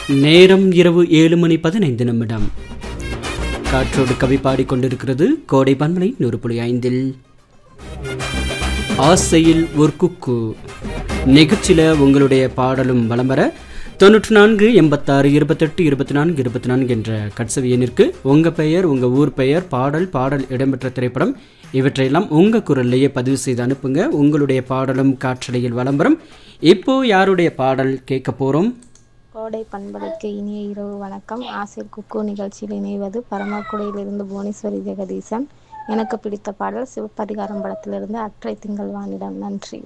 நேரம் இரவு ஏழு மணி பதினைந்து நிமிடம் காற்றோடு கவி பாடிக்கொண்டிருக்கிறது கோடை பன்மலை நூறு புள்ளி ஐந்தில் ஆசையில் ஒரு குக்கு நிகழ்ச்சியில் உங்களுடைய பாடலும் வலம் வர தொண்ணூற்றி நான்கு எண்பத்தாறு இருபத்தெட்டு இருபத்தி நான்கு இருபத்தி நான்கு என்ற கட்சவி எண்ணிற்கு உங்கள் பெயர் உங்கள் ஊர் பெயர் பாடல் பாடல் இடம்பெற்ற திரைப்படம் இவற்றையெல்லாம் உங்கள் குரல்லையே பதிவு செய்து அனுப்புங்க உங்களுடைய பாடலும் காற்றலையில் வலம் வரும் இப்போ யாருடைய பாடல் கேட்க போகிறோம் கோடை பண்பலைக்கு இனிய இரவு வணக்கம் ஆசிர் குக்கு நிகழ்ச்சியில் இணைவது பரமக்குடியிலிருந்து புவனேஸ்வரி ஜெகதீசன் எனக்கு பிடித்த பாடல் சிவப்பதிகாரம் படத்திலிருந்து அற்றை திங்கள் வானிடம் நன்றி